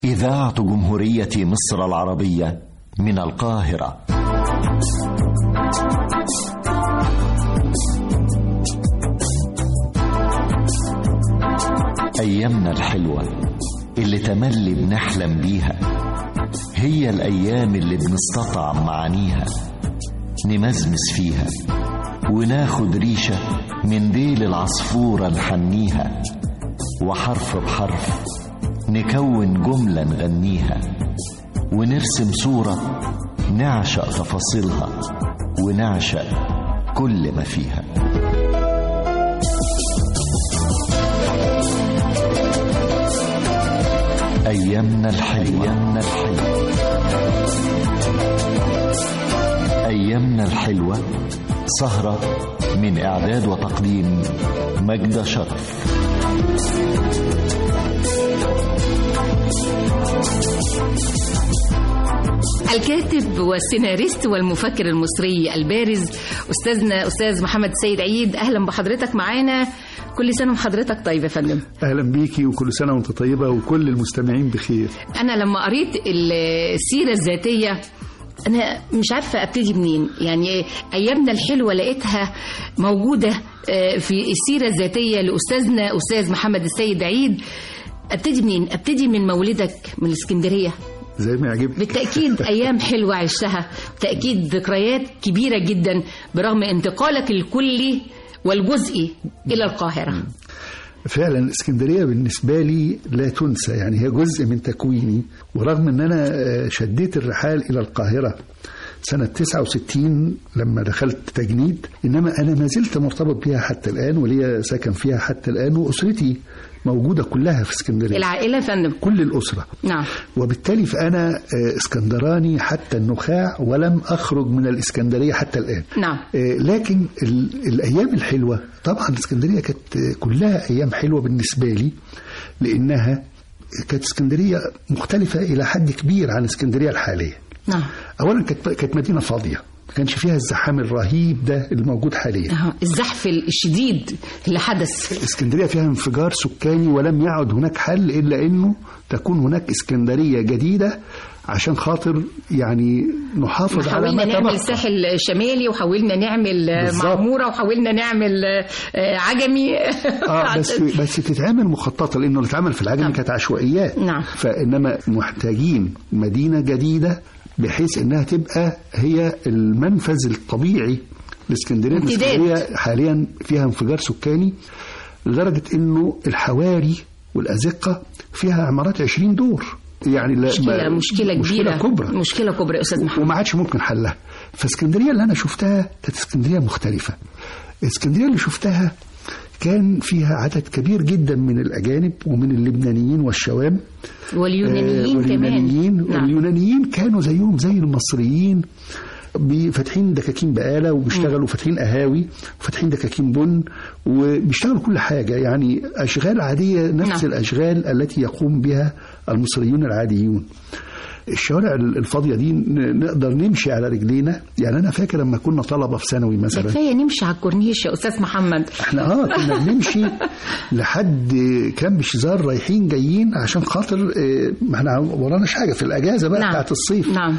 إذاعة جمهورية مصر العربية من القاهرة أيامنا الحلوة اللي تملي بنحلم بيها هي الأيام اللي بنستطعم معانيها نمزمز فيها وناخد ريشة من ديل العصفورة نحنيها وحرف بحرف نكون جملة نغنيها ونرسم صورة نعشق تفاصيلها ونعشق كل ما فيها أيامنا الحلوة أيامنا الحلوة أيامنا الحلوة سهرة من إعداد وتقديم مجد شرف الكاتب والسيناريست والمفكر المصري البارز استاذنا استاذ محمد سيد عيد اهلا بحضرتك معانا كل سنه وحضرتك طيب يا فندم اهلا بيكي وكل سنه وانت طيبه وكل المستمعين بخير انا لما قريت السيره الذاتيه انا مش عارفه ابتدي منين يعني ايامنا الحلوه لقيتها موجوده في السيره الذاتيه لاستاذنا استاذ محمد السيد عيد ابتدي منين ابتدي من مولدك من الاسكندريه زي ما يعجبك بالتأكيد أيام حلوة عشتها بالتأكيد ذكريات كبيرة جدا برغم انتقالك الكلي والجزئي إلى القاهرة فعلا اسكندرية بالنسبة لي لا تنسى يعني هي جزء من تكويني ورغم ان انا شديت الرحال الى القاهرة سنة 69 لما دخلت تجنيد إنما أنا ما زلت مرتبط بها حتى الآن وليا ساكن فيها حتى الآن وأسرتي موجودة كلها في اسكندرية العائلة يا فندم كل الأسرة نعم وبالتالي فأنا اسكندراني حتى النخاع ولم أخرج من الإسكندرية حتى الآن نعم لكن الأيام الحلوة طبعا الإسكندرية كانت كلها أيام حلوة بالنسبة لي لأنها كانت اسكندرية مختلفة إلى حد كبير عن اسكندرية الحالية نعم اولا كانت كانت مدينه فاضيه ما كانش فيها الزحام الرهيب ده الموجود حاليا أه. الزحف الشديد اللي حدث اسكندريه فيها انفجار سكاني ولم يعد هناك حل الا انه تكون هناك اسكندريه جديده عشان خاطر يعني نحافظ على حاولنا ما نعمل تبقى. ساحل شمالي وحاولنا نعمل بالظبط. معموره وحاولنا نعمل عجمي اه بس بس تتعمل مخططه لانه اللي اتعمل في العجمي نعم. كانت عشوائيات نعم. فانما محتاجين مدينه جديده بحيث انها تبقى هي المنفذ الطبيعي لاسكندريه امتداد. الاسكندريه حاليا فيها انفجار سكاني لدرجه انه الحواري والازقه فيها عمارات 20 دور يعني لا مشكله ما- مشكله كبيره مشكله كبرى مشكله كبرى يا استاذ محمد وما عادش ممكن حلها فاسكندريه اللي انا شفتها كانت اسكندريه مختلفه اسكندريه اللي شفتها كان فيها عدد كبير جدا من الاجانب ومن اللبنانيين والشوام واليونانيين آه، كمان واليونانيين نعم. واليونانيين كانوا زيهم زي المصريين بي- فاتحين دكاكين بقالة وبيشتغلوا فاتحين قهاوي وفاتحين دكاكين بن وبيشتغلوا كل حاجة يعني أشغال عادية نفس نعم. الأشغال التي يقوم بها المصريون العاديون الشوارع الفاضية دي ن- نقدر نمشي على رجلينا يعني أنا فاكر لما كنا طلبة في ثانوي ده مثلا كفايه نمشي على الكورنيش يا استاذ محمد احنا اه كنا بنمشي لحد كام بشزار رايحين جايين عشان خاطر اه، ما احنا وراناش حاجه في الاجازه بقى نعم. بتاعت الصيف نعم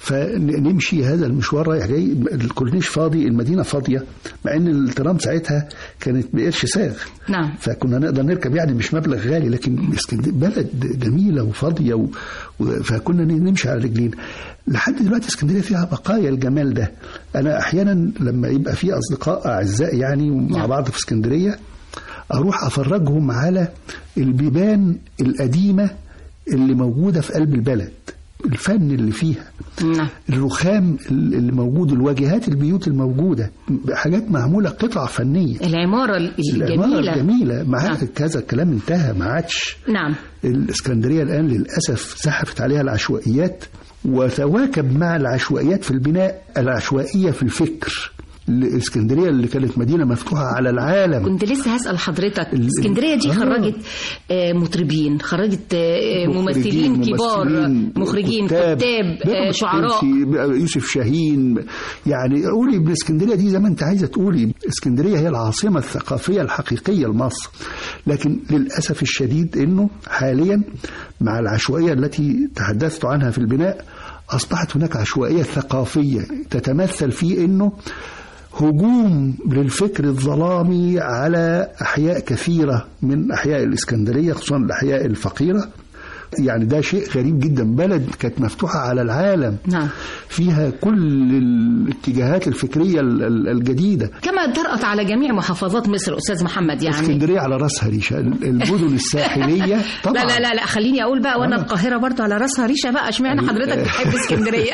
فنمشي هذا المشوار رايح جاي الكورنيش فاضي المدينه فاضيه مع ان الترام ساعتها كانت بقرش ساغ نعم فكنا نقدر نركب يعني مش مبلغ غالي لكن اسكندريه بلد جميله وفاضيه و... و... فكنا نمشي على رجلينا لحد دلوقتي اسكندريه فيها بقايا الجمال ده انا احيانا لما يبقى في اصدقاء اعزاء يعني مع نعم. بعض في اسكندريه اروح افرجهم على البيبان القديمه اللي موجوده في قلب البلد الفن اللي فيها نعم الرخام اللي موجود الواجهات البيوت الموجوده حاجات معموله قطع فنيه العماره العمارة الجميله الجميلة مع نعم. كذا الكلام انتهى ما عادش نعم الإسكندرية الآن للأسف زحفت عليها العشوائيات وتواكب مع العشوائيات في البناء العشوائية في الفكر الإسكندرية اللي كانت مدينة مفتوحة على العالم كنت لسه هسأل حضرتك ال- اسكندرية دي آه. خرجت آه، مطربين خرجت آه، ممثلين كبار ممثلين، مخرجين كتاب بقى آه، شعراء بقى يوسف شاهين يعني قولي ابن اسكندريه دي زي ما انت عايزه تقولي اسكندرية هي العاصمة الثقافية الحقيقية لمصر لكن للأسف الشديد أنه حاليا مع العشوائية التي تحدثت عنها في البناء أصبحت هناك عشوائية ثقافية تتمثل في أنه هجوم للفكر الظلامي على أحياء كثيرة من أحياء الإسكندرية خصوصا الأحياء الفقيرة يعني ده شيء غريب جدا بلد كانت مفتوحة على العالم نعم فيها كل الاتجاهات الفكرية ال- ال- الجديدة كما طرأت على جميع محافظات مصر أستاذ محمد يعني اسكندرية على راسها ريشة المدن الساحلية طبعا لا لا لا لا خليني اقول بقى وانا آه. القاهره برضو على راسها ريشه بقى اشمعنى حضرتك بتحب اسكندريه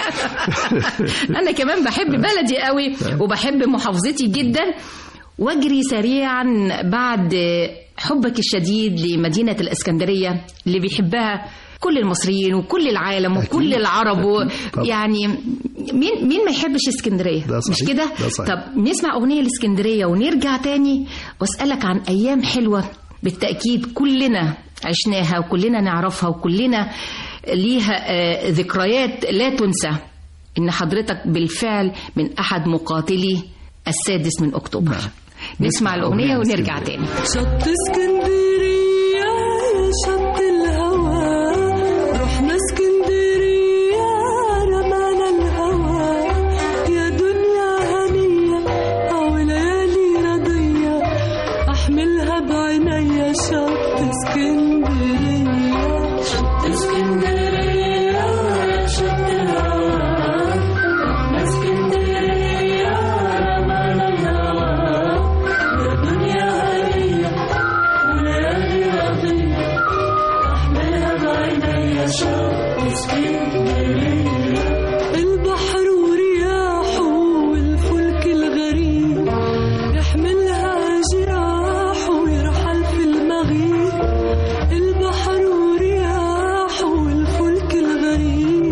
انا كمان بحب بلدي قوي وبحب محافظتي جدا واجري سريعا بعد حبك الشديد لمدينه الاسكندريه اللي بيحبها كل المصريين وكل العالم وكل أكيد. العرب و... أكيد. طبعا. يعني مين مين ما يحبش اسكندريه ده مش صحيح. كده ده صحيح. طب نسمع اغنيه لاسكندريه ونرجع تاني واسالك عن ايام حلوه بالتاكيد كلنا عشناها وكلنا نعرفها وكلنا ليها آه، ذكريات لا تنسى ان حضرتك بالفعل من احد مقاتلي السادس من اكتوبر نسمع نسمع الاغنيه أغنية ونرجع اسكندرية. تاني شط اسكندرية يا شط الهوى رحنا اسكندرية رمانا الهوى يا دنيا هنية أو ليالي رضية أحملها بعينيا شط اسكندرية شط اسكندرية يا شط الهوى رحنا اسكندرية رمانا الهوى يا دنيا هنية وليالي رضية أحملها بعينيا شوق اسكندرية البحر ورياحه والفلك الغريب يحملها جراح ويرحل في المغيب البحر ورياحه والفلك الغريب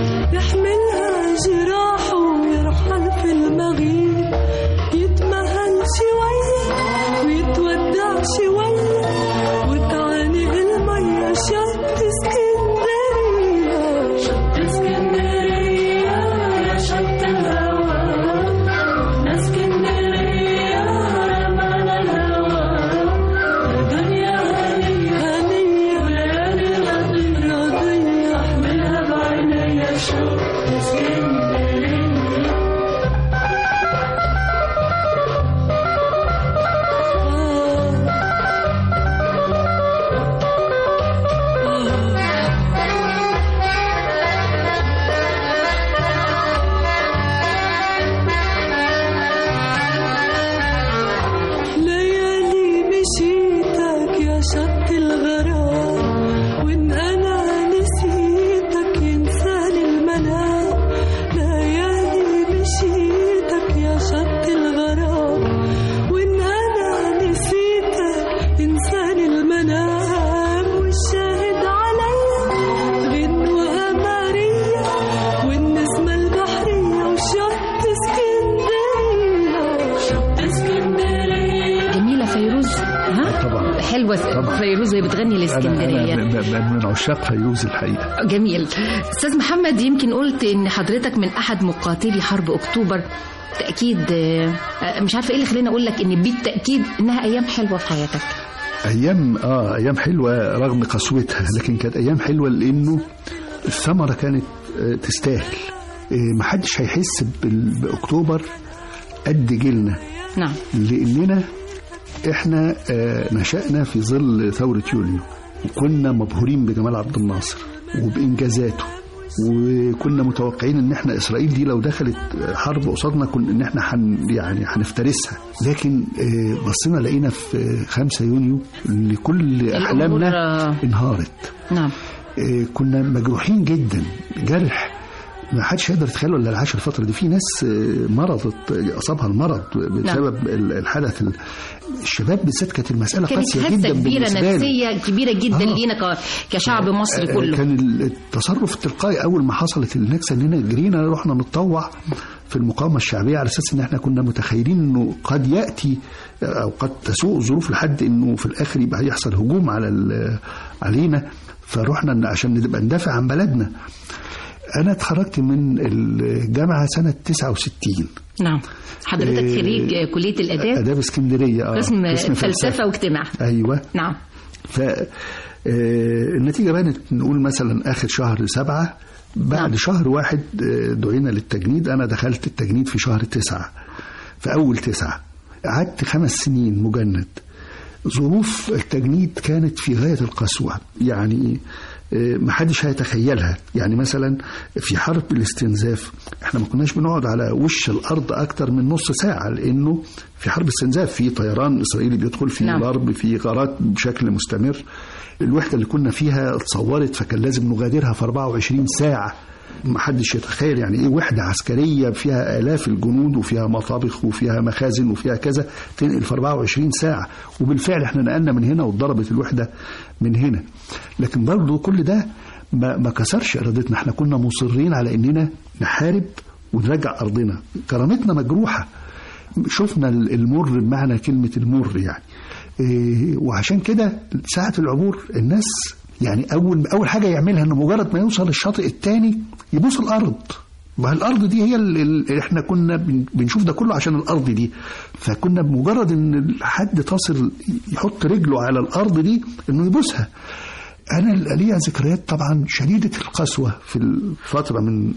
يحملها جراح ويرحل في المغيب يتمهل شوية ويتودع شوية وتعانق المية شط اسكندرية شط اسكندرية يا شط الهوى اسكندرية رمانا الهوى يا دنيا هنية هنية وليالي رضية رضية احملها بعينيا شوق اسكندرية ليالي مشيتك يا شط الغرام وان انا نسيتك ينساني المنام ليالي مشيتك يا شط الغرام وان انا نسيتك ينساني المنام والشاهد عليا غنوة قمرية والنسمة البحرية وشط اسكندرية شط اسكندرية جميله فيروز ها طبعا حلوه طبعا. فيروز وهي بتغني أنا, الاسكندريه أنا ب- ب- من عشاق فيروز الحقيقة جميل استاذ محمد يمكن قلت ان حضرتك من احد مقاتلي حرب اكتوبر تاكيد آه، آه، مش عارفه ايه اللي خليني اقول لك ان بالتاكيد انها ايام حلوه في حياتك ايام اه ايام حلوه رغم قسوتها لكن كانت ايام حلوه لانه الثمره كانت آه، تستاهل آه، محدش هيحس بال- باكتوبر قد جيلنا نعم لاننا احنا آه، نشأنا في ظل ثورة يوليو وكنا مبهورين بجمال عبد الناصر وبإنجازاته وكنا متوقعين ان احنا اسرائيل دي لو دخلت حرب قصادنا كنا ان احنا حن يعني هنفترسها لكن آه، بصينا لقينا في 5 يونيو ان كل احلامنا الأمور، انهارت نعم آه، كنا مجروحين جدا جرح ما حدش يقدر يتخيل ولا اللي عاش الفتره دي في ناس آه، مرضت آه، اصابها المرض بسبب ال- الحدث ال- الشباب بالذات كانت المساله كانت قاسيه حادثه جدا كبيره بالنسبه له نفسيه كبيره جدا آه. لينا ك- كشعب مصري آه، كله كان التصرف التلقائي اول ما حصلت النكسه اننا جرينا رحنا نتطوع في المقاومه الشعبيه على اساس ان احنا كنا متخيلين انه قد ياتي او قد تسوء الظروف لحد انه في الاخر يبقى يحصل هجوم على ال- علينا فرحنا عشان نبقى ندافع عن بلدنا انا اتخرجت من الجامعه سنه 69 نعم حضرتك إيه، خريج آه، كلية الآداب اداب اسكندريه اه قسم فلسفة واجتماع ايوه نعم ف آه، النتيجه بانت نقول مثلا اخر شهر سبعة بعد نعم. شهر واحد آه، دعينا للتجنيد انا دخلت التجنيد في شهر تسعة في اول تسعة قعدت خمس سنين مجند ظروف التجنيد كانت في غايه القسوه يعني آه، ما حدش هيتخيلها يعني مثلا في حرب الاستنزاف احنا ما كناش بنقعد على وش الارض اكتر من نص ساعه لانه في حرب استنزاف في طيران اسرائيلي بيدخل في نعم. ضرب في غارات بشكل مستمر الوحده اللي كنا فيها اتصورت فكان لازم نغادرها في 24 ساعه ما حدش يتخيل يعني ايه وحده عسكريه فيها الاف الجنود وفيها مطابخ وفيها مخازن وفيها كذا تنقل في 24 ساعه وبالفعل احنا نقلنا من هنا واتضربت الوحده من هنا لكن برضه كل ده ما, ما كسرش ارادتنا احنا كنا مصرين على اننا نحارب ونرجع ارضنا كرامتنا مجروحه شفنا المر بمعنى كلمه المر يعني إيه، وعشان كده ساعة العبور الناس يعني أول أول حاجة يعملها إنه مجرد ما يوصل الشاطئ التاني يبوس الأرض ما الأرض دي هي اللي إحنا كنا بن- بنشوف ده كله عشان الأرض دي فكنا بمجرد إن حد تصل يحط رجله على الأرض دي إنه يبوسها أنا ليا ذكريات طبعا شديدة القسوة في الفترة من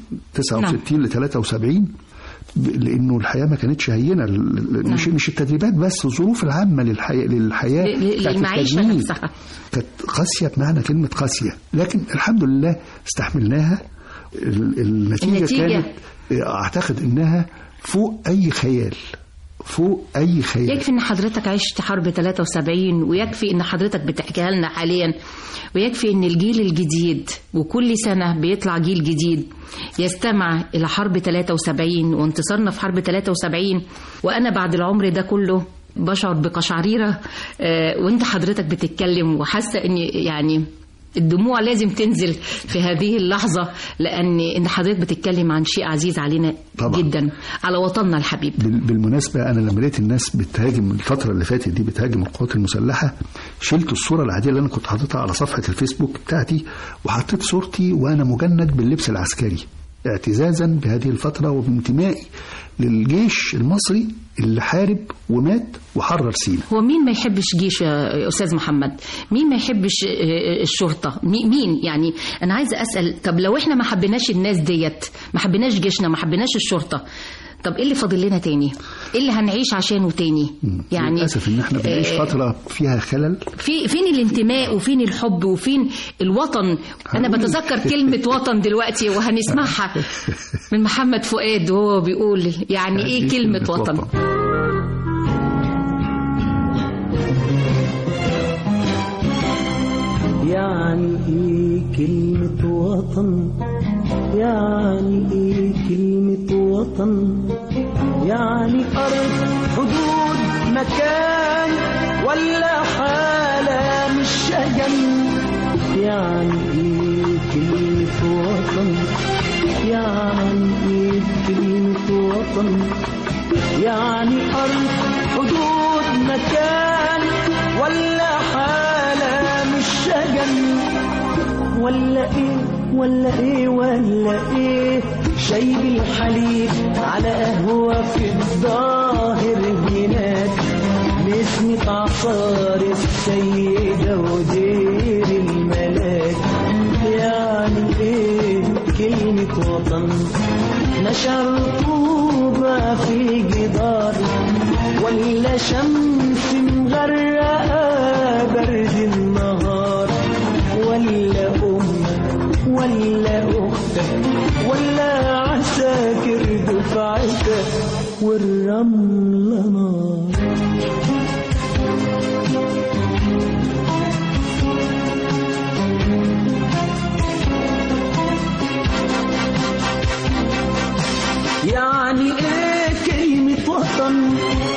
69 ل 73 ب- لانه الحياه ما كانتش هينه ال- ال- مش مش التدريبات بس الظروف العامه للحياه للحياه ل- ل- بتاعت للمعيشة التجنيد. نفسها. كانت قاسيه بمعنى كلمه قاسيه لكن الحمد لله استحملناها ال- النتيجه, النتيجة. كانت اعتقد انها فوق اي خيال فوق اي خيال يكفي ان حضرتك عشت حرب 73 ويكفي ان حضرتك بتحكيها لنا حاليا ويكفي ان الجيل الجديد وكل سنة بيطلع جيل جديد يستمع الى حرب 73 وانتصارنا في حرب 73 وانا بعد العمر ده كله بشعر بقشعريرة آه، وانت حضرتك بتتكلم وحاسة ان يعني الدموع لازم تنزل في هذه اللحظة لأن إن حضرتك بتتكلم عن شيء عزيز علينا طبعاً. جدا على وطننا الحبيب بال- بالمناسبة أنا لما لقيت الناس بتهاجم الفترة اللي فاتت دي بتهاجم القوات المسلحة شلت الصورة العادية اللي أنا كنت حاططها على صفحة الفيسبوك بتاعتي وحطيت صورتي وأنا مجند باللبس العسكري اعتزازا بهذه الفترة وبانتمائي للجيش المصري اللي حارب ومات وحرر سينا هو مين ما يحبش جيش يا استاذ محمد مين ما يحبش آه، الشرطه مي- مين يعني انا عايزه اسال طب لو احنا ما حبيناش الناس ديت ما حبيناش جيشنا ما حبيناش الشرطه طب ايه اللي فاضل لنا تاني ايه اللي هنعيش عشانه تاني يعني للأسف إن إحنا بنعيش آه، فترة فيها خلل في فين الانتماء وفين الحب وفين الوطن انا هقول. بتذكر كلمه وطن دلوقتي وهنسمعها من محمد فؤاد وهو بيقول يعني ايه كلمه وطن يعني ايه كلمة وطن يعني ايه كلمة وطن يعني أرض حدود مكان ولا حالة مش شجن يعني ايه كلمة وطن يعني ايه كلمة وطن يعني أرض حدود مكان ولا حالة مش شجن ولا ايه ولا ايه ولا ايه شايب الحليب على قهوة في الظاهر هناك نسمة عصار السيدة ودير الملاك يعني ايه كلمة وطن نشر طوبة في جدار ولا شمس مغرقة برد النهار ولا أمك ولا أختك ولا عساكر دفعتك والرملة نار يعني ايه كلمة وطن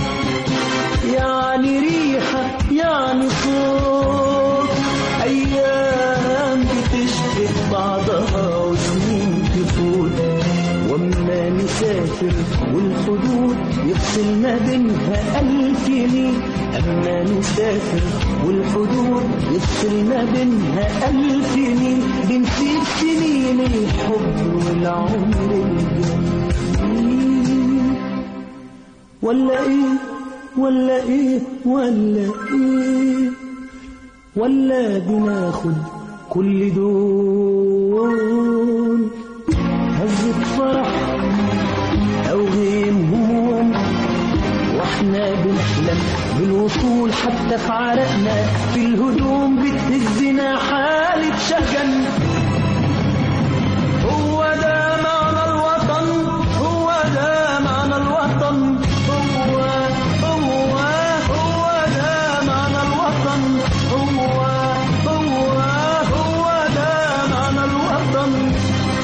يعني ريحة يعني صوت أيام بتشبه بعضها وسنين تفوت وأما نسافر والحدود يفصلنا بينها ألف ميل أما نسافر والحدود يفصلنا بينها ألف ميل بنسيب سنين بين الحب والعمر الجميل ولا ايه ولا ايه ولا ايه ولا بناخد كل دول هزة فرح أو غيم هموم واحنا بنحلم بالوصول حتى في عرقنا في الهدوم بتهزنا حالة شجن هو ده معنى الوطن هو ده معنى الوطن هو هو هو ده معنى الوطن هو هو هو ده معنى الوطن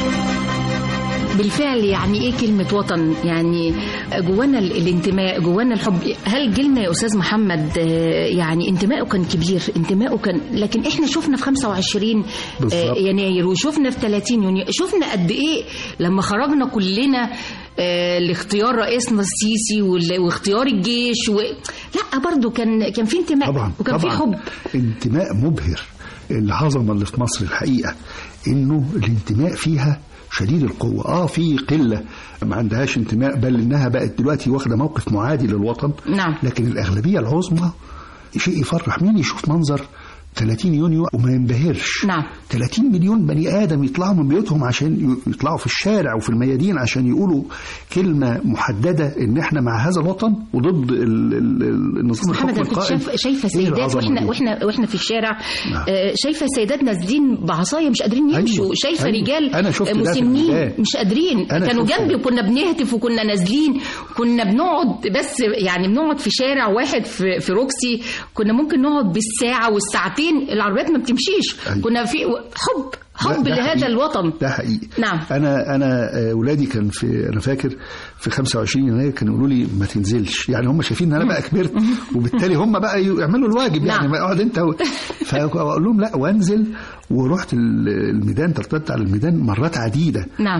بالفعل يعني ايه كلمة وطن يعني جوانا ال- الانتماء جوانا الحب هل جيلنا يا استاذ محمد آه، يعني انتمائه كان كبير انتمائه كان لكن احنا شفنا في 25 آه، بالظبط. يناير وشفنا في 30 يونيو شفنا قد ايه لما خرجنا كلنا آه، لاختيار رئيسنا السيسي وال- واختيار الجيش و... لا برضو كان كان في انتماء طبعا وكان في طبعا حب انتماء مبهر العظمه اللي في مصر الحقيقه انه الانتماء فيها شديد القوه اه في قله ما عندهاش انتماء بل انها بقت دلوقتي واخده موقف معادي للوطن نعم. لكن الاغلبيه العظمى شيء يفرح مين يشوف منظر 30 يونيو وما ينبهرش نعم. 30 مليون بني ادم يطلعوا من بيوتهم عشان ي- يطلعوا في الشارع وفي الميادين عشان يقولوا كلمه محدده ان احنا مع هذا الوطن وضد ال- ال- ال- النظام محمد الحكم انا كنت القائم شايف شايفه إيه سيدات العظمة واحنا دي؟ واحنا واحنا في الشارع نعم. آه، شايفه سيدات نازلين بعصايه مش قادرين أيوة، يمشوا شايفه أيوة. رجال أنا شفت ده في مسنين الميدان. مش قادرين أنا كانوا شفت جنبي ده. وكنا بنهتف وكنا نازلين كنا بنقعد بس يعني بنقعد في شارع واحد في في روكسي كنا ممكن نقعد بالساعه والساعتين العربيات ما بتمشيش أيوة. كنا في حب حب ده- ده لهذا حقيقي. الوطن ده حقيقي نعم. انا انا آه، ولادي كان في انا فاكر في 25 يناير كانوا يقولوا لي ما تنزلش يعني هم شايفين ان انا بقى كبرت وبالتالي هم بقى يعملوا الواجب يعني نعم. ما اقعد انت و... فاقول لهم لا وانزل ورحت ال- الميدان ترتبت على الميدان مرات عديده نعم.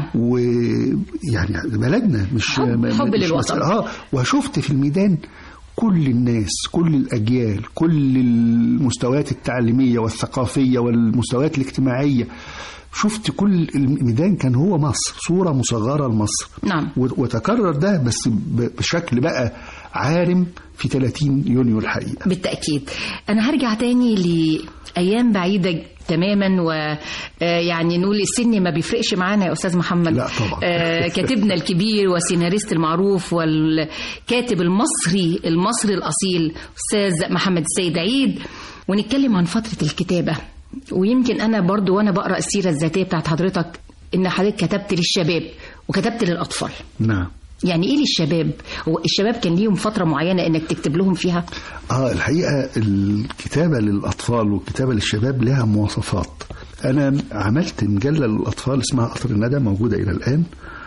ويعني بلدنا مش حب- ما- حب مش للوطن. مسألة- اه وشفت في الميدان كل الناس كل الأجيال كل المستويات التعليمية والثقافية والمستويات الاجتماعية شفت كل الميدان كان هو مصر صورة مصغرة لمصر نعم. و- وتكرر ده بس ب- بشكل بقى عارم في 30 يونيو الحقيقة بالتأكيد أنا هرجع تاني لأيام بعيدة تماما ويعني نقول السن ما بيفرقش معانا يا أستاذ محمد لا طبعا. آه، كاتبنا الكبير والسيناريست المعروف والكاتب المصري المصري الأصيل أستاذ محمد السيد عيد ونتكلم عن فترة الكتابة ويمكن أنا برضو وأنا بقرأ السيرة الذاتية بتاعت حضرتك إن حضرتك كتبت للشباب وكتبت للأطفال نعم يعني ايه للشباب هو الشباب كان ليهم فتره معينه انك تكتب لهم فيها اه الحقيقه الكتابه للاطفال والكتابه للشباب لها مواصفات انا عملت مجله للاطفال اسمها قطر الندى موجوده الى الان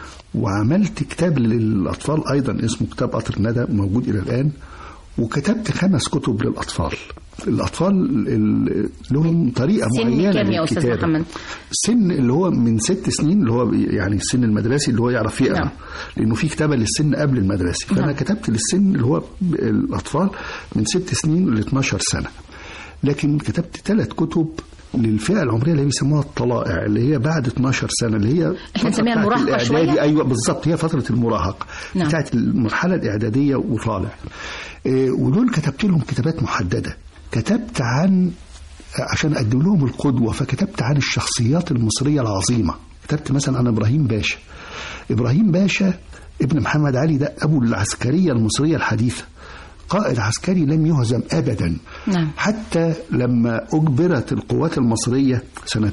وعملت كتاب للاطفال ايضا اسمه كتاب قطر الندى موجود الى الان وكتبت خمس كتب للاطفال الاطفال ال- لهم طريقه سن معينه كام يا أستاذ للكتابة. محمد؟ السن اللي هو من ست سنين اللي هو يعني السن المدرسي اللي هو يعرف يقرا نعم. لانه في كتابه للسن قبل المدرسي فانا نعم. كتبت للسن اللي هو الاطفال من ست سنين ل 12 سنه لكن كتبت ثلاث كتب للفئه العمريه اللي بيسموها الطلائع اللي هي بعد 12 سنه اللي هي إحنا فترة نسميها بتاعت المراهقة الإعدادي. شوية؟ ايوه بالظبط هي فتره المراهقه نعم. بتاعت المرحله الاعداديه وطالع إيه، ودول كتبت لهم كتابات محدده كتبت عن عشان اقدم لهم القدوه فكتبت عن الشخصيات المصريه العظيمه كتبت مثلا عن ابراهيم باشا ابراهيم باشا ابن محمد علي ده ابو العسكريه المصريه الحديثه قائد عسكري لم يهزم ابدا نعم. حتى لما اجبرت القوات المصريه سنه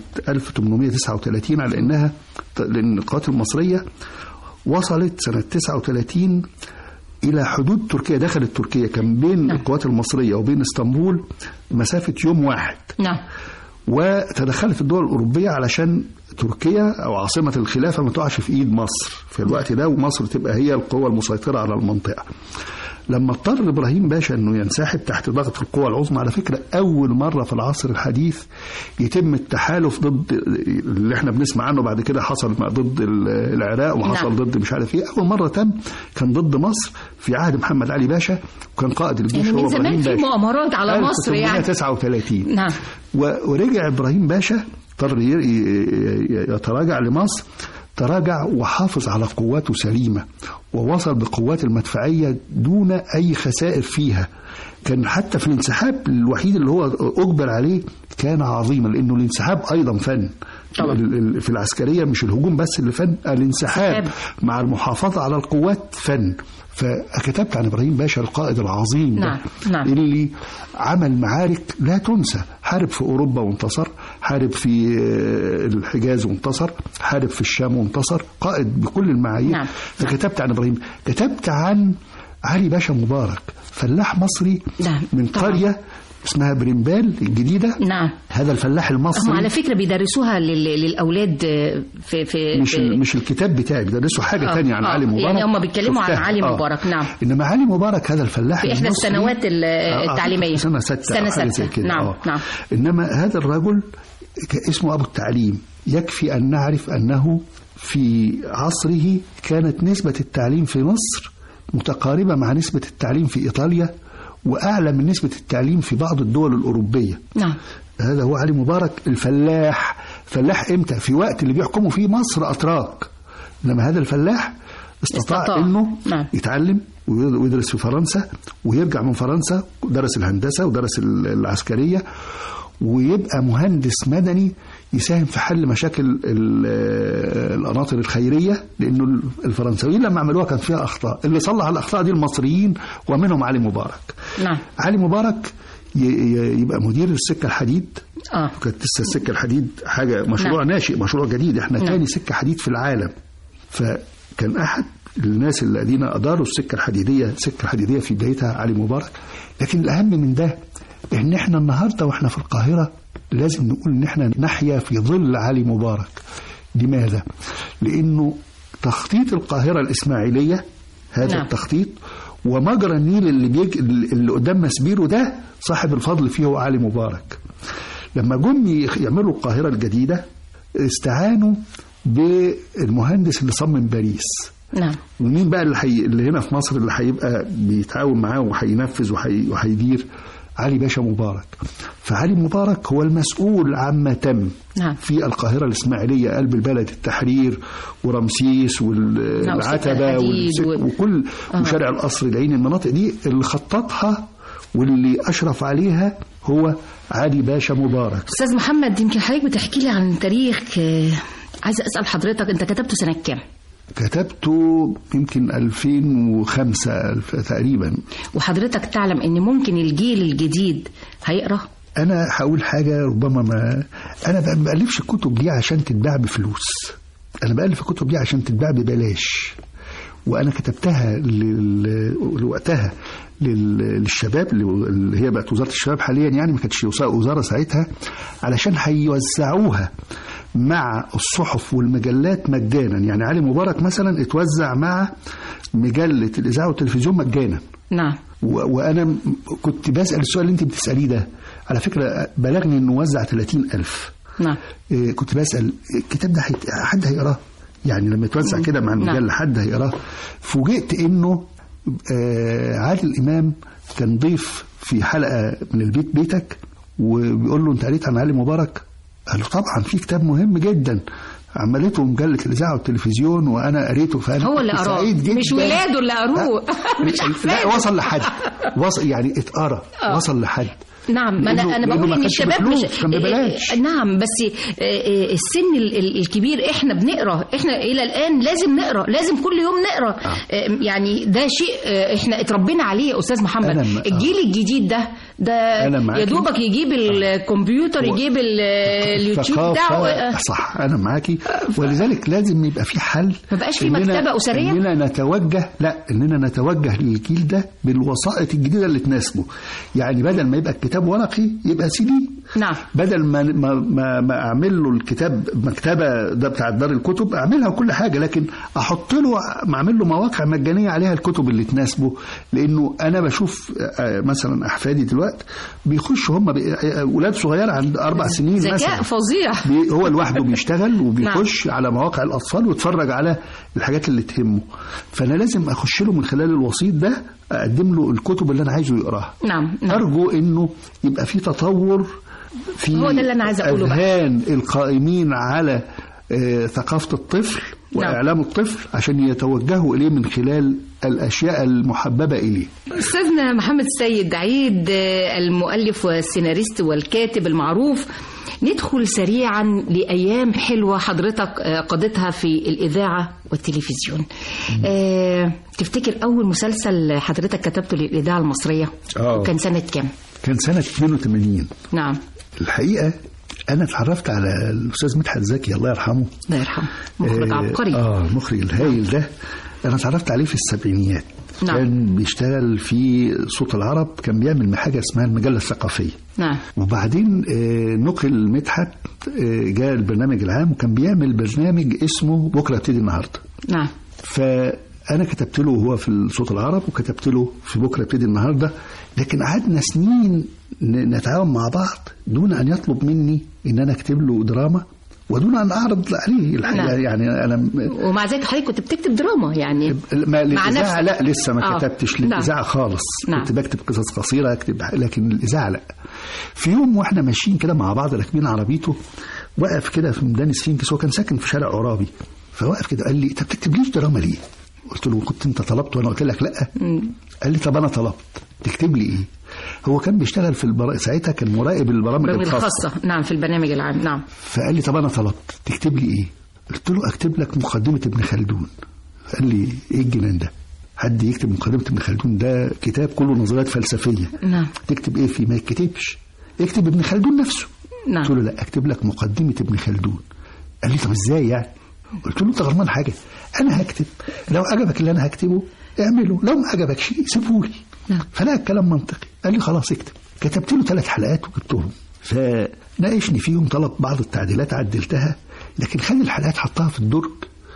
1839 على انها لان القوات المصريه وصلت سنه 39 الى حدود تركيا دخلت تركيا كان بين نعم. القوات المصريه وبين اسطنبول مسافه يوم واحد نعم وتدخلت الدول الأوروبية علشان تركيا أو عاصمة الخلافة ما تقعش في إيد مصر في الوقت ده ومصر تبقى هي القوة المسيطرة على المنطقة لما اضطر إبراهيم باشا أنه ينسحب تحت ضغط القوى العظمى على فكرة أول مرة في العصر الحديث يتم التحالف ضد اللي احنا بنسمع عنه بعد كده حصل مع ضد العراق وحصل نعم. ضد مش عارف ايه أول مرة تم كان ضد مصر في عهد محمد علي باشا وكان قائد الجيش يعني من هو زمان إبراهيم في باشا مؤامرات على مصر يعني 1939 نعم و- ورجع ابراهيم باشا اضطر ي- ي- يتراجع لمصر تراجع وحافظ على قواته سليمة ووصل بقوات المدفعية دون أي خسائر فيها كان حتى في الانسحاب الوحيد اللي هو أجبر عليه كان عظيما لأنه الانسحاب أيضا فن طبعا. ال- ال- في العسكرية مش الهجوم بس اللي فن الانسحاب انسحاب. مع المحافظة على القوات فن فكتبت عن إبراهيم باشا القائد العظيم ده نعم، نعم. اللي عمل معارك لا تنسى حارب في أوروبا وانتصر حارب في آه، الحجاز وانتصر حارب في الشام وانتصر قائد بكل المعايير نعم. فكتبت عن إبراهيم كتبت عن علي باشا مبارك فلاح مصري نعم، من طبعا. قرية اسمها بريمبال الجديدة نعم هذا الفلاح هم المصري على فكرة بيدرسوها لل- للأولاد آه، في في مش في مش الكتاب بتاعي بيدرسوا حاجه آه، تانية عن آه، علي مبارك يعني هم بيتكلموا عن شفتها. علي آه. مبارك، نعم. انما علي مبارك هذا الفلاح في إحدى المصري- السنوات ال- آه، التعليمية. سنه سته سنة أو حاجة ستة. زي كده نعم، آه. نعم. انما هذا الرجل ك- اسمه ابو التعليم يكفي ان نعرف انه في عصره كانت نسبه التعليم في مصر متقاربه مع نسبه التعليم في ايطاليا واعلى من نسبه التعليم في بعض الدول الاوروبيه نعم هذا هو علي مبارك الفلاح فلاح امتى في وقت اللي بيحكموا فيه مصر اتراك انما هذا الفلاح استطاع, استطاع. انه نعم. يتعلم ويدرس في فرنسا ويرجع من فرنسا درس الهندسه ودرس ال- العسكريه ويبقى مهندس مدني يساهم في حل مشاكل ال- القناطر الخيريه لانه الفرنساويين لما عملوها كان فيها اخطاء اللي صلح الاخطاء دي المصريين ومنهم علي مبارك نعم علي مبارك ي- ي- يبقى مدير السكه الحديد اه كانت لسه السكه الحديد حاجه مشروع نعم. ناشئ مشروع جديد احنا نعم. تاني سكه حديد في العالم فكان احد الناس الذين اداروا السكه الحديديه السكه الحديديه في بدايتها علي مبارك لكن الاهم من ده ان احنا النهارده واحنا في القاهره لازم نقول ان احنا نحيا في ظل علي مبارك لماذا لانه تخطيط القاهره الاسماعيليه هذا نعم. التخطيط ومجرى النيل اللي بيج... اللي قدام مسبيرو ده صاحب الفضل فيه هو علي مبارك لما جم يخ- يعملوا القاهرة الجديدة استعانوا بالمهندس اللي صمم باريس نعم ومين بقى اللي, حي... اللي هنا في مصر اللي هيبقى بيتعاون معاه وهينفذ وحي... وهيدير علي باشا مبارك فعلي مبارك هو المسؤول عما تم نعم. في القاهرة الإسماعيلية قلب البلد التحرير ورمسيس نعم، والعتبة والسكة الحديد والسك... و- وكل آه. وشارع القصر العيني المناطق دي اللي خططها واللي أشرف عليها هو علي باشا مبارك استاذ محمد يمكن حضرتك بتحكي لي عن تاريخ آه، عايزه اسال حضرتك انت كتبته سنه كام كتبته يمكن 2005 الف- تقريبا وحضرتك تعلم ان ممكن الجيل الجديد هيقرا انا هقول حاجه ربما ما انا ما بألفش الكتب دي عشان تتباع بفلوس انا بألف الكتب دي عشان تتباع ببلاش وانا كتبتها لل- لوقتها لل- للشباب اللي- اللي هي بقت وزاره الشباب حاليا يعني ما كانتش وزاره ساعتها علشان هيوزعوها مع الصحف والمجلات مجانا يعني علي مبارك مثلا اتوزع مع مجله الاذاعه والتلفزيون مجانا نعم و- وانا م- كنت بسال السؤال اللي انت بتساليه ده على فكره بلغني انه وزع 30 ألف نعم إيه، كنت بسال الكتاب ده هيت- حد هيقراه يعني لما يتوزع كده مع نعم. المجله حد هيقراه فوجئت انه آه، عادل امام كان ضيف في حلقه من البيت بيتك وبيقول له انت قريت عن علي مبارك قال له طبعا في كتاب مهم جدا عملته مجله الاذاعه والتلفزيون وانا قريته فانا هو اللي كنت قراه سعيد جدا مش ولاده اللي قروه مش لا احفاده وصل لحد وصل يعني اتقرا وصل لحد نعم ما انا لأنه- انا لأنه بقول ما ان كانش الشباب مش بفلوس، كان ببلاش. آه، نعم بس آه، آه، السن ال- ال- الكبير احنا بنقرا احنا الى الان لازم نقرا لازم كل يوم نقرا آه، يعني ده شيء آه، احنا اتربينا عليه يا استاذ محمد أنا م- آه. الجيل الجديد ده ده أنا معاكي. يا دوبك يجيب الكمبيوتر هو- يجيب ال- اليوتيوب بتاعه آه، صح انا معاكي ولذلك لازم يبقى في حل ما بقاش في إننا- مكتبة أسرية؟ اننا نتوجه لا اننا نتوجه للجيل ده بالوسائط الجديده اللي تناسبه يعني بدل ما يبقى الكتاب ورقي يبقى سي دي نعم بدل ما ما ما, ما اعمل له الكتاب مكتبه ده بتاع دار الكتب اعملها وكل حاجه لكن احط له ما اعمل له مواقع مجانيه عليها الكتب اللي تناسبه لانه انا بشوف آه، مثلا احفادي دلوقتي بيخشوا هم بي- آه، اولاد صغيره عند اربع سنين ذكاء مثلا فظيع بي- هو لوحده بيشتغل وبيخش على مواقع الاطفال ويتفرج على الحاجات اللي تهمه فانا لازم اخش له من خلال الوسيط ده اقدم له الكتب اللي انا عايزه يقراها نعم نعم أرجو إنه يبقى في تطور في هو ده اللي أنا عايزة أقوله بقى. اذهان القائمين على آه، ثقافه الطفل واعلام الطفل عشان يتوجهوا اليه من خلال الاشياء المحببه اليه أستاذنا محمد سيد عيد آه، المؤلف والسيناريست والكاتب المعروف ندخل سريعا لأيام حلوة حضرتك آه، قضيتها في الإذاعة والتلفزيون آه، تفتكر أول مسلسل حضرتك كتبته للإذاعة المصرية آه. كان سنة كام؟ كان سنه 82 نعم الحقيقه انا اتعرفت على الاستاذ مدحت زكي الله يرحمه الله يرحمه مخرج آه، عبقري اه المخرج الهايل ده انا اتعرفت عليه في السبعينيات نعم. كان بيشتغل في صوت العرب كان بيعمل حاجه اسمها المجله الثقافيه نعم وبعدين آه، نقل مدحت آه، جاء البرنامج العام وكان بيعمل برنامج اسمه بكره ابتدي النهارده نعم فانا كتبت له وهو في صوت العرب وكتبت له في بكره ابتدي النهارده لكن قعدنا سنين ن- نتعاون مع بعض دون ان يطلب مني ان انا اكتب له دراما ودون ان اعرض عليه الحقيقه نعم. يعني انا م- ومع ذلك حضرتك كنت بتكتب دراما يعني ما الاذاعه نفسك. لا لسه ما آه. كتبتش نعم. للاذاعه خالص نعم. كنت بكتب قصص قصيره اكتب لكن الاذاعه لا في يوم واحنا ماشيين كده مع بعض راكبين عربيته وقف كده في ميدان السفنكس هو كان ساكن في شارع عرابي فوقف كده قال لي انت بتكتبليش دراما ليه؟ قلت له كنت انت طلبت وانا قلت لك لا قال لي طب انا طلبت تكتب لي ايه؟ هو كان بيشتغل في البر... ساعتها كان مراقب البرامج برامج الخاصه الخاصة نعم في البرنامج العام نعم فقال لي طب انا طلبت تكتب لي ايه؟ قلت له اكتب لك مقدمه ابن خلدون قال لي ايه الجنان ده؟ حد يكتب مقدمه ابن خلدون ده كتاب كله نظريات فلسفيه نعم تكتب ايه فيه ما يتكتبش اكتب ابن خلدون نفسه نعم. قلت له لا اكتب لك مقدمه ابن خلدون قال لي طب ازاي يعني؟ قلت له انت غلطان حاجه انا هكتب لو عجبك اللي انا هكتبه اعمله لو ما عجبكش سيبه لي نعم. فلا الكلام منطقي قال لي خلاص اكتب كتبت له ثلاث حلقات وجبتهم فناقشني فيهم طلب بعض التعديلات عدلتها لكن خلي الحلقات حطها في الدرج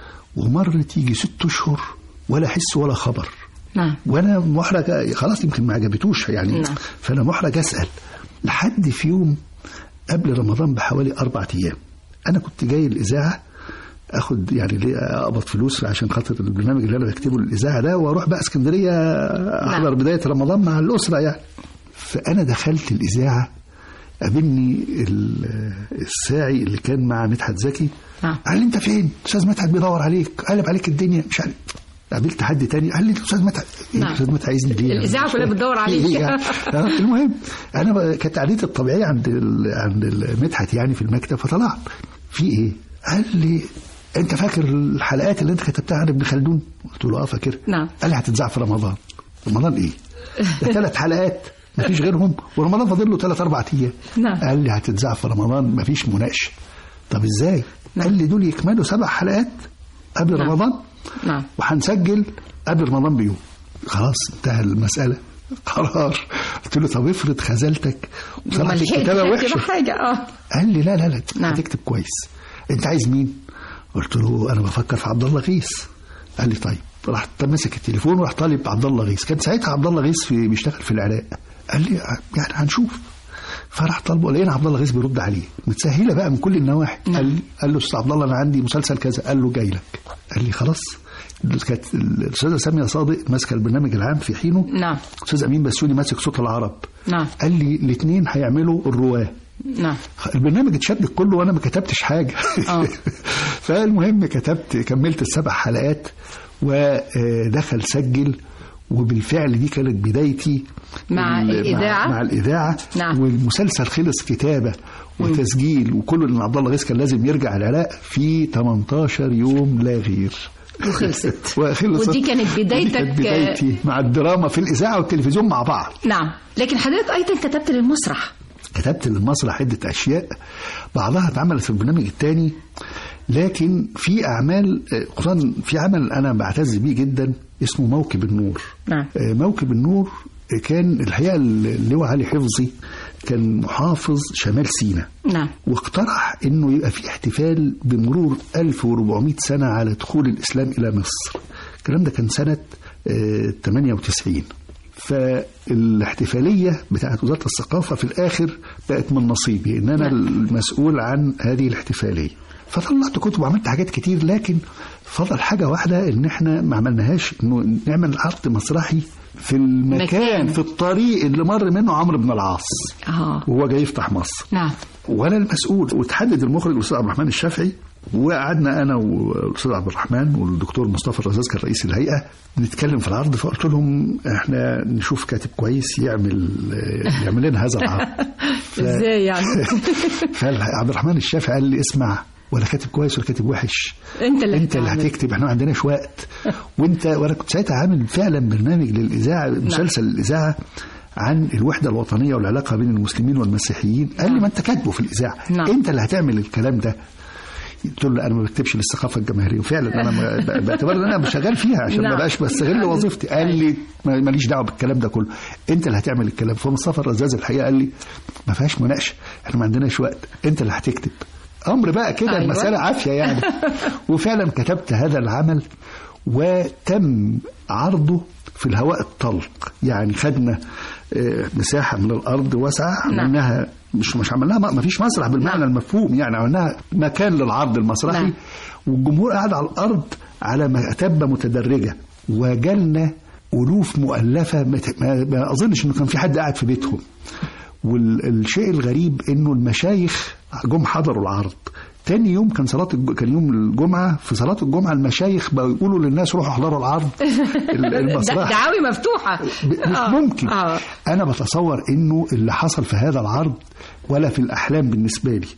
ومرت يجي ست اشهر ولا حس ولا خبر نعم وانا محرج خلاص يمكن ما عجبتوش يعني نعم. فانا محرج اسال لحد في يوم قبل رمضان بحوالي اربع ايام انا كنت جاي الاذاعه اخد يعني ليه اقبض فلوس عشان خاطر البرنامج اللي انا بكتبه للاذاعه ده واروح بقى اسكندريه احضر بدايه رمضان مع الاسره يعني فانا دخلت الاذاعه قابلني ال- الساعي اللي كان مع مدحت زكي نعم. قال لي انت فين؟ استاذ مدحت بيدور عليك قلب عليك الدنيا مش عارف قابلت حد تاني قال لي استاذ مدحت إيه نعم. استاذ مدحت عايزني ليه؟ الإذاعة مش كلها فاهم. بتدور في عليك. إيه يعني؟ آه، المهم انا بقى- كانت عادتي الطبيعيه عند ال... عند مدحت يعني في المكتب فطلعت في ايه؟ قال لي انت فاكر الحلقات اللي انت كتبتها عن ابن خلدون؟ قلت له اه فاكر نعم. قال لي هتتذاع في رمضان رمضان ايه؟ ده ثلاث حلقات مفيش غيرهم ورمضان فاضل له ثلاث اربع ايام نعم. قال لي هتتذاع في رمضان مفيش مناقشه طب ازاي؟ قال لي دول يكملوا سبع حلقات قبل نعم. رمضان نعم وهنسجل قبل رمضان بيوم خلاص انتهى المسألة قرار قلت له طب افرض خذلتك وما وطلعت لحقتش الكتابة أكتب وحشة حاجة اه قال لي لا لا لا نعم. هتكتب كويس انت عايز مين قلت له انا بفكر في عبد الله غيث قال لي طيب راح ماسك التليفون وراح طالب عبد الله غيث كان ساعتها عبد الله غيث في بيشتغل في العراق قال لي يعني هنشوف فراح طالبه لقينا عبد الله غيث بيرد عليه متسهله بقى من كل النواحي نعم. قال لي قال له استاذ عبد الله انا عندي مسلسل كذا قال له جاي لك قال لي خلاص كانت الاستاذه ساميه صادق ماسكه البرنامج العام في حينه نعم استاذ امين بسيوني ماسك صوت العرب نعم قال لي الاثنين هيعملوا الرواه نعم البرنامج اتشد كله وانا ما كتبتش حاجه آه. فالمهم كتبت كملت السبع حلقات ودخل سجل وبالفعل دي كانت بدايتي مع ال- الإذاعة؟ مع, مع الاذاعه نعم. والمسلسل خلص كتابه وتسجيل وكله ان عبد الله غيث كان لازم يرجع العراق في 18 يوم لا غير وخلصت وخلصت ودي كانت ودي بدايتك كانت بدايتي مع الدراما في الاذاعه والتلفزيون مع بعض نعم لكن حضرتك أيضا كتبت للمسرح كتبت للمسرح عدة أشياء بعضها اتعملت في البرنامج الثاني لكن في أعمال آه، خصوصا في عمل أنا بعتز بيه جدا اسمه موكب النور نعم. آه، موكب النور آه، كان الحقيقة اللواء علي حفظي كان محافظ شمال سيناء نعم واقترح انه يبقى في احتفال بمرور 1400 سنه على دخول الاسلام الى مصر. الكلام ده كان سنه آه، 98 فالاحتفاليه بتاعت وزاره الثقافه في الاخر بقت من نصيبي ان انا نعم. المسؤول عن هذه الاحتفاليه. فطلعت كتب وعملت حاجات كتير لكن فضل حاجه واحده ان احنا ما عملناهاش انه نعمل عرض مسرحي في المكان مكان. في الطريق اللي مر منه عمرو بن العاص اه وهو جاي يفتح مصر نعم وانا المسؤول وتحدد المخرج الاستاذ عبد الرحمن الشافعي وقعدنا انا والاستاذ عبد الرحمن والدكتور مصطفى الرزاز كان رئيس الهيئه نتكلم في العرض فقلت لهم احنا نشوف كاتب كويس يعمل يعمل لنا هذا العرض ازاي يعني فعبد الرحمن الشافعي قال لي اسمع ولا كاتب كويس ولا كاتب وحش انت اللي انت اللي هتعمل. هتكتب احنا ما عندناش وقت وانت وانا كنت ساعتها عامل فعلا برنامج للاذاعه مسلسل الاذاعه عن الوحده الوطنيه والعلاقه بين المسلمين والمسيحيين قال لي ما انت كاتبه في الاذاعه نعم. انت اللي هتعمل الكلام ده قلت له انا ما بكتبش للثقافه الجماهيريه وفعلا انا ما- ب- بعتبر ان انا شغال فيها عشان ما نعم. بقاش بستغل وظيفتي قال لي ما- ماليش دعوه بالكلام ده كله انت اللي هتعمل الكلام فمصطفى الرزاز الحقيقه قال لي ما فيهاش مناقشه احنا ما عندناش وقت انت اللي هتكتب امر بقى كده أيوة. المساله عافيه يعني وفعلا كتبت هذا العمل وتم عرضه في الهواء الطلق يعني خدنا آه، مساحه من الارض واسعه عملناها مش مش عملناها ما فيش مسرح بالمعنى نعم. المفهوم يعني عملناها مكان للعرض المسرحي نعم. والجمهور قاعد على الارض على مكتبه متدرجه وجالنا الوف مؤلفه ما, ما, ما اظنش انه كان في حد قاعد في بيتهم والشيء الغريب انه المشايخ جم حضروا العرض تاني يوم كان صلاة الج... كان يوم الجمعة في صلاة الجمعة المشايخ بقوا يقولوا للناس روحوا احضروا العرض ال- المسرح دعاوي مفتوحه ب- مش آه. ممكن اه انا بتصور انه اللي حصل في هذا العرض ولا في الاحلام بالنسبه لي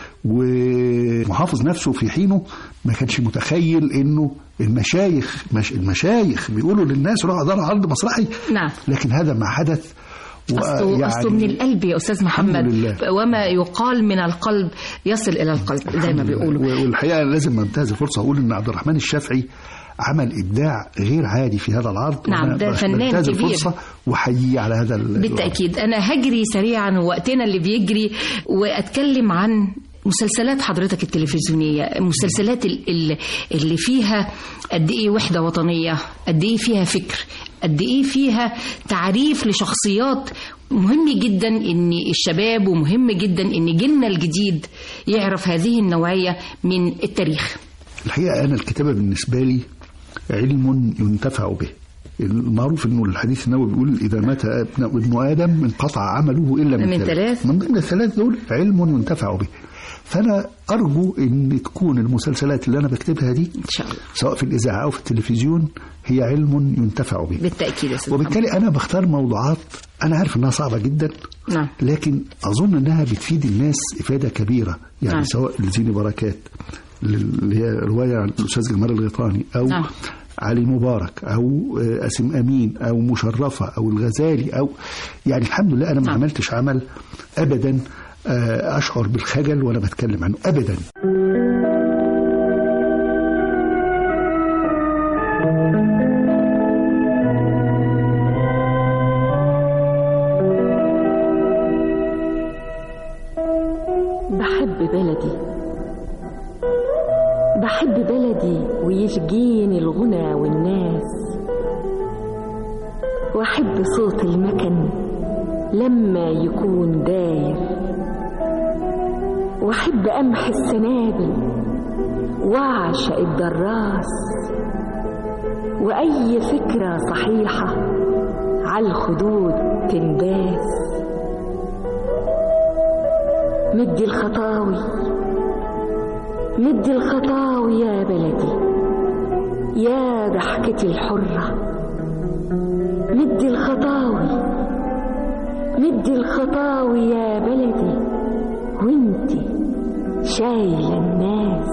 ومحافظ نفسه في حينه ما كانش متخيل انه المشايخ مش المشايخ بيقولوا للناس روحوا احضروا عرض مسرحي نعم لكن هذا ما حدث أصله, أصله من القلب يا أستاذ محمد الحمد لله. وما يقال من القلب يصل إلى القلب زي ما بيقولوا و- والحقيقه لازم انتهز الفرصه اقول ان عبد الرحمن الشافعي عمل ابداع غير عادي في هذا العرض نعم، وأنا ده بش- فنان بنتهز كبير. الفرصه واحييه على هذا ال- بالتأكيد أنا هجري سريعا وقتنا اللي بيجري وأتكلم عن مسلسلات حضرتك التلفزيونية المسلسلات ال- ال- اللي فيها قد إيه وحدة وطنية قد إيه فيها فكر قد إيه فيها تعريف لشخصيات مهم جدا ان الشباب ومهم جدا ان جيلنا الجديد يعرف هذه النوعيه من التاريخ الحقيقه انا الكتابه بالنسبه لي علم ينتفع به المعروف انه الحديث النبوي بيقول اذا مات ابن ابن ادم انقطع عمله الا من, من ثلاث. من ضمن الثلاث دول علم ينتفع به فانا ارجو ان تكون المسلسلات اللي انا بكتبها دي ان شاء الله سواء في الاذاعه او في التلفزيون هي علم ينتفع به بالتاكيد يا استاذ محمد. وبالتالي انا بختار موضوعات انا عارف انها صعبه جدا نعم لكن اظن انها بتفيد الناس افاده كبيره يعني نعم. سواء لزيني بركات اللي هي روايه عن الاستاذ جمال الغيطاني او نعم. علي مبارك او آه، اسم امين او مشرفه او الغزالي او يعني الحمد لله انا ما نعم. عملتش عمل ابدا آه، اشعر بالخجل وانا بتكلم عنه ابدا بحب بلدي بحب بلدي ويشجيني الغنى والناس واحب صوت المكن لما يكون داير واحب امحي السنابل واعشق الدراس واي فكره صحيحه على الخدود تنداس مدي الخطاوي مدي الخطاوي يا بلدي يا ضحكتي الحرة مدي الخطاوي مدي الخطاوي يا بلدي وانتي شايلة الناس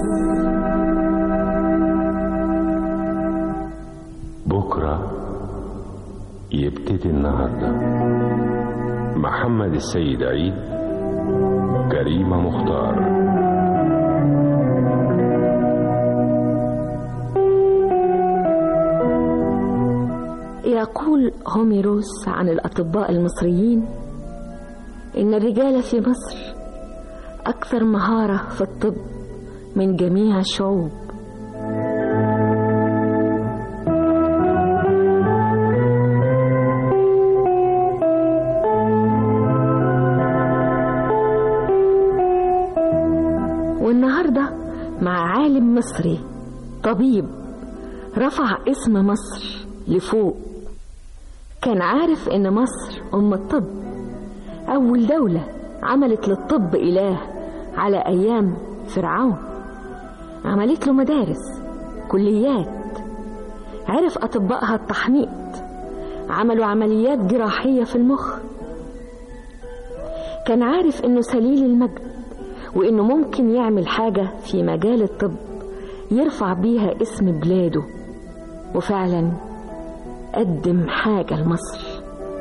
بكرة يبتدي النهاردة محمد السيد عيد كريمة مختار يقول هوميروس عن الأطباء المصريين إن الرجال في مصر أكثر مهارة في الطب من جميع الشعوب والنهاردة مع عالم مصري طبيب رفع اسم مصر لفوق كان عارف ان مصر ام الطب اول دولة عملت للطب اله على ايام فرعون عملت له مدارس كليات عرف اطبائها التحنيط عملوا عمليات جراحية في المخ كان عارف انه سليل المجد وانه ممكن يعمل حاجة في مجال الطب يرفع بيها اسم بلاده وفعلا قدم حاجة لمصر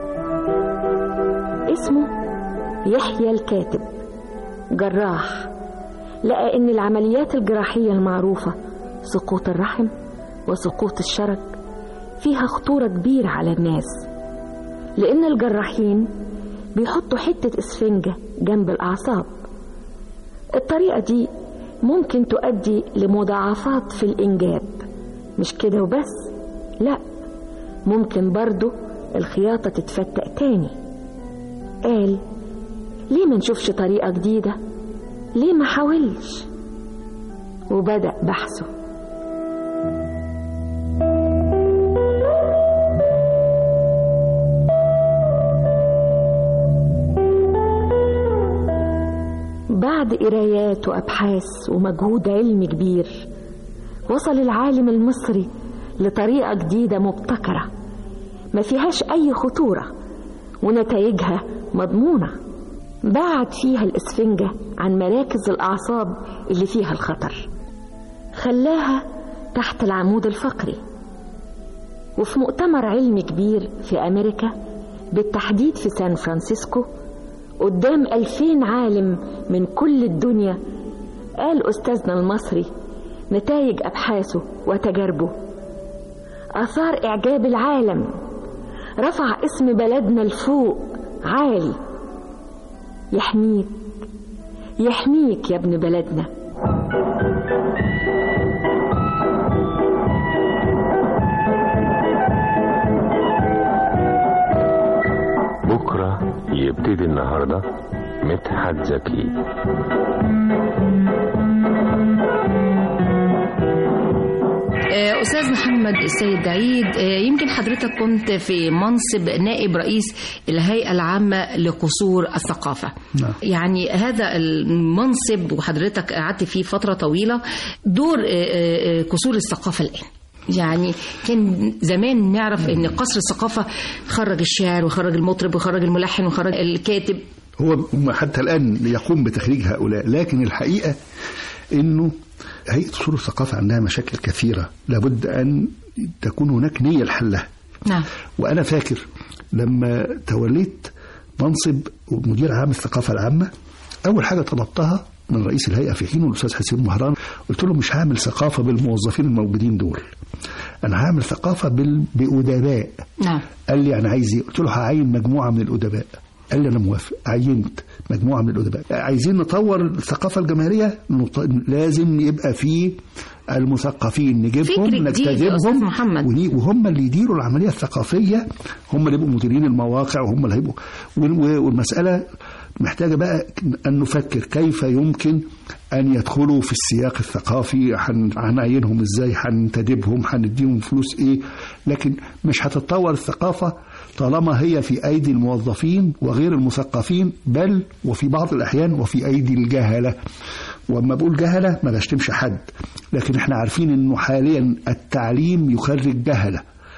اسمه يحيى الكاتب جراح لقى ان العمليات الجراحية المعروفة سقوط الرحم وسقوط الشرج فيها خطورة كبيرة على الناس لأن الجراحين بيحطوا حتة إسفنجة جنب الأعصاب الطريقة دي ممكن تؤدي لمضاعفات في الإنجاب مش كده وبس لا ممكن برضو الخياطة تتفتق تاني قال ليه ما نشوفش طريقة جديدة ليه ما حاولش وبدأ بحثه بعد قرايات وأبحاث ومجهود علمي كبير وصل العالم المصري لطريقة جديدة مبتكرة ما فيهاش أي خطورة ونتائجها مضمونة بعد فيها الإسفنجة عن مراكز الأعصاب اللي فيها الخطر خلاها تحت العمود الفقري وفي مؤتمر علمي كبير في أمريكا بالتحديد في سان فرانسيسكو قدام ألفين عالم من كل الدنيا قال أستاذنا المصري نتائج أبحاثه وتجاربه أثار إعجاب العالم رفع اسم بلدنا لفوق عالي يحميك يحميك يا ابن بلدنا بكرة يبتدي النهاردة مدحت زكي آه، أستاذ محمد السيد عيد آه، يمكن حضرتك كنت في منصب نائب رئيس الهيئة العامة لقصور الثقافة نعم. يعني هذا المنصب وحضرتك قعدت فيه فترة طويلة دور آه، آه، آه، قصور الثقافة الآن يعني كان زمان نعرف ان قصر الثقافة خرج الشاعر وخرج المطرب وخرج الملحن وخرج الكاتب هو هم حتى الآن يقوم بتخريج هؤلاء لكن الحقيقة أنه هيئة أصول الثقافة عندها مشاكل كثيرة لابد أن تكون هناك نية لحلها نعم وأنا فاكر لما توليت منصب مدير عام الثقافة العامة أول حاجة طلبتها من رئيس الهيئة في حينه الأستاذ حسين مهران قلت له مش هعمل ثقافة بالموظفين الموجودين دول أنا هعمل ثقافة بال- بأدباء نعم قال لي انا عايز ايه قلت له هعين مجموعه من الادباء قال لي انا موافق عينت مجموعه من الادباء عايزين نطور الثقافه الجماهيريه نط... لازم يبقى في المثقفين نجيبهم فكر جديد يا أستاذ نجتذبهم محمد. وني- وهم اللي يديروا العمليه الثقافيه هم اللي يبقوا مديرين المواقع وهم اللي هيبقوا وال- والمساله محتاجه بقى ان نفكر كيف يمكن ان يدخلوا في السياق الثقافي هن- هنعينهم ازاي هننتدبهم هنديهم فلوس ايه لكن مش هتتطور الثقافه طالما هي في ايدي الموظفين وغير المثقفين بل وفي بعض الاحيان وفي ايدي الجهله واما بقول جهله ما بشتمش حد لكن احنا عارفين انه حاليا التعليم يخرج جهله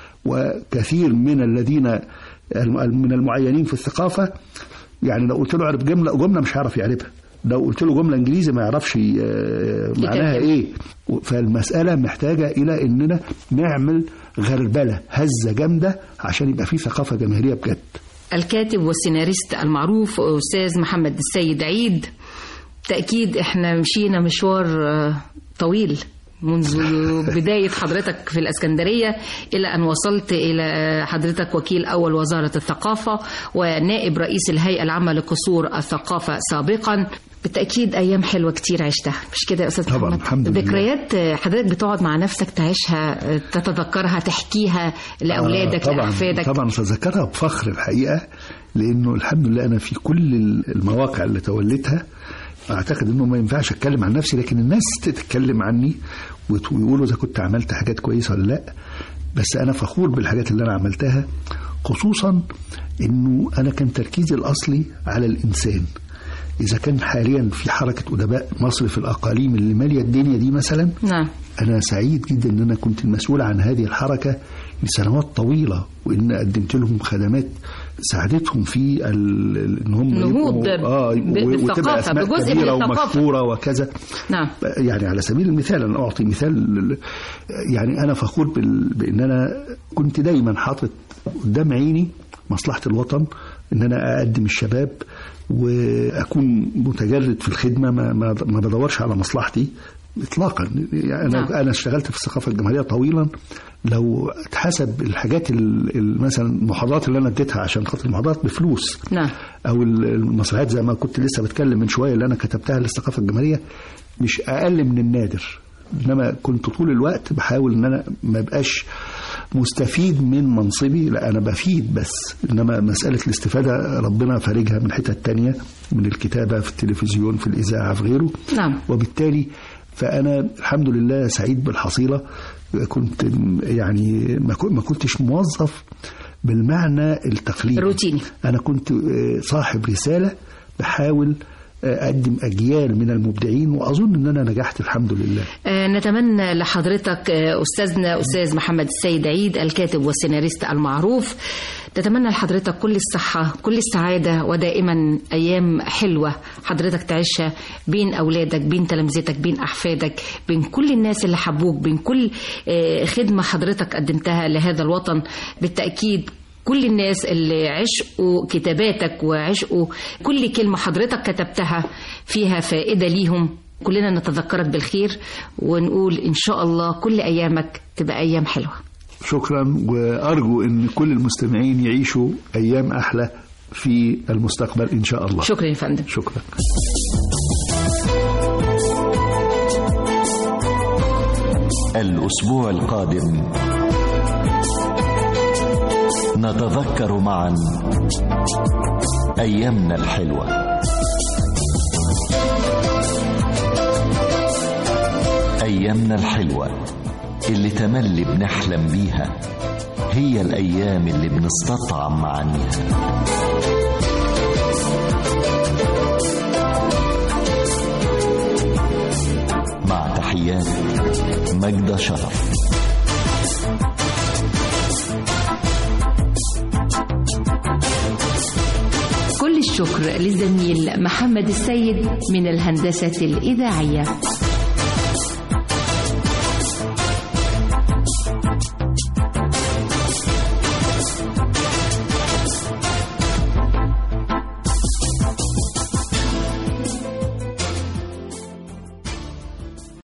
وكثير من الذين الم- من المعينين في الثقافه يعني لو قلت له اعرف جمله جمله مش هيعرف يعرفها لو قلت له جمله انجليزي ما يعرفش آه، معناها يترجم. ايه فالمساله محتاجه الى اننا نعمل غربله هزه جامده عشان يبقى في ثقافه جماهيريه بجد الكاتب والسيناريست المعروف أستاذ محمد السيد عيد تأكيد احنا مشينا مشوار آه، طويل منذ بداية حضرتك في الأسكندرية إلى أن وصلت إلى حضرتك وكيل أول وزارة الثقافة ونائب رئيس الهيئة العامة لقصور الثقافة سابقا بالتأكيد أيام حلوة كتير عشتها مش كده يا أستاذ طبعاً، محمد الحمد لله. ذكريات آه، حضرتك بتقعد مع نفسك تعيشها آه، تتذكرها تحكيها لأولادك آه طبعا لأحفادك طبعا اتذكرها بفخر الحقيقه لانه الحمد لله انا في كل المواقع اللي توليتها اعتقد انه ما ينفعش اتكلم عن نفسي لكن الناس تتكلم عني وت- ويقولوا اذا كنت عملت حاجات كويسه ولا لا بس انا فخور بالحاجات اللي انا عملتها خصوصا انه انا كان تركيزي الاصلي على الانسان اذا كان حاليا في حركه ادباء مصر في الاقاليم اللي ماليه الدنيا دي مثلا نعم أنا سعيد جدا أن أنا كنت المسؤول عن هذه الحركة لسنوات طويلة وإن قدمت لهم خدمات ساعدتهم في ال- ال- إن هم النهوض يبقوا- ب- آه ب- و- وتبقى بالثقافة، أسماء بجزء من كبيرة الثقافة. ومشهورة وكذا نعم يعني على سبيل المثال أنا أعطي مثال يعني أنا فخور بال- بأن أنا كنت دايما حاطط قدام عيني مصلحة الوطن أن أنا أقدم الشباب وأكون متجرد في الخدمة ما, ما, ما بدورش على مصلحتي إطلاقا يعني نعم. أنا, أنا اشتغلت في الثقافة الجماهيرية طويلا لو اتحسب الحاجات ال- ال- مثلا المحاضرات اللي أنا اديتها عشان خاطر المحاضرات بفلوس نعم او المسرحيات زي ما كنت لسه بتكلم من شويه اللي انا كتبتها للثقافه الجماهيريه مش اقل من النادر انما كنت طول الوقت بحاول ان انا ما بقاش مستفيد من منصبي لا انا بفيد بس انما مساله الاستفاده ربنا فارجها من حتت تانية من الكتابه في التلفزيون في الاذاعه في غيره نعم. وبالتالي فانا الحمد لله سعيد بالحصيله كنت يعني ما كن- ما كنتش موظف بالمعنى التقليدي الروتيني. أنا كنت آه، صاحب رسالة بحاول آه، أقدم أجيال من المبدعين وأظن أن أنا نجحت الحمد لله آه، نتمنى لحضرتك آه، أستاذنا أستاذ محمد السيد عيد الكاتب والسيناريست المعروف نتمنى لحضرتك كل الصحة كل السعادة ودائما أيام حلوة حضرتك تعيشها بين أولادك بين تلامذتك بين أحفادك بين كل الناس اللي حبوك بين كل آه، خدمة حضرتك قدمتها لهذا الوطن بالتأكيد كل الناس اللي عشقوا كتاباتك وعشقوا كل كلمة حضرتك كتبتها فيها فائدة ليهم كلنا نتذكرك بالخير ونقول إن شاء الله كل أيامك تبقى أيام حلوة شكرا وأرجو أن كل المستمعين يعيشوا أيام أحلى في المستقبل إن شاء الله شكرا يا فندم شكرا الأسبوع القادم نتذكر معا أيامنا الحلوة أيامنا الحلوة اللي تملي بنحلم بيها هي الأيام اللي بنستطعم معانيها مع تحيات مجد شرف كل الشكر للزميل محمد السيد من الهندسة الإذاعية